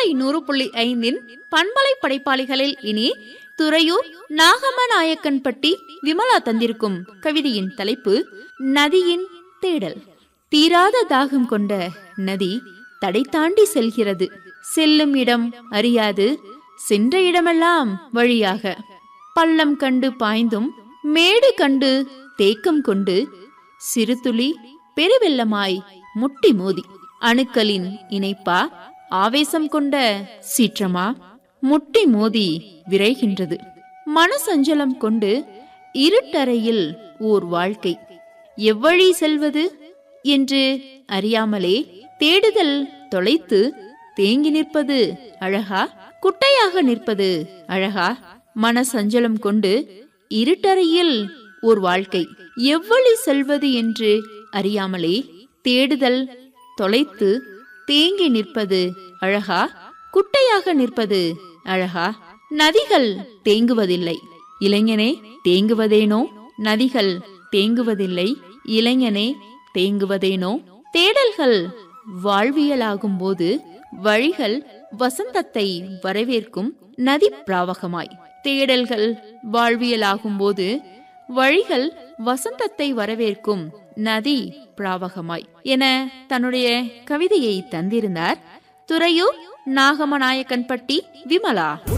பண்பலை நூறு புள்ளி ஐந்தின் பண்பலை படைப்பாளிகளில் இனி துறையூர் நாகமநாயக்கன்பட்டி விமலா தந்திருக்கும் கவிதையின் தலைப்பு நதியின் தேடல் தீராத தாகம் கொண்ட நதி தடை தாண்டி செல்கிறது செல்லும் இடம் அறியாது சென்ற இடமெல்லாம் வழியாக பள்ளம் கண்டு பாய்ந்தும் மேடு கண்டு தேக்கம் கொண்டு சிறுதுளி பெருவெள்ளமாய் முட்டி மோதி அணுக்களின் இணைப்பா ஆவேசம் கொண்ட சீற்றமா முட்டி மோதி விரைகின்றது மனசஞ்சலம் கொண்டு இருட்டறையில் ஓர் வாழ்க்கை எவ்வழி செல்வது என்று அறியாமலே தேடுதல் தொலைத்து தேங்கி நிற்பது அழகா குட்டையாக நிற்பது அழகா மனசஞ்சலம் கொண்டு இருட்டறையில் ஓர் வாழ்க்கை எவ்வழி செல்வது என்று அறியாமலே தேடுதல் தொலைத்து தேங்கி நிற்பது அழகா குட்டையாக நிற்பது அழகா நதிகள் தேங்குவதில்லை இளைஞனே தேங்குவதேனோ நதிகள் தேங்குவதில்லை இளைஞனே தேங்குவதேனோ தேடல்கள் வாழ்வியலாகும் போது வழிகள் வசந்தத்தை வரவேற்கும் நதி பிராவகமாய் தேடல்கள் வாழ்வியலாகும் போது வழிகள் வசந்தத்தை வரவேற்கும் நதி பிராவகமாய் என தன்னுடைய கவிதையை தந்திருந்தார் துறையூர் நாகமநாயக்கன்பட்டி விமலா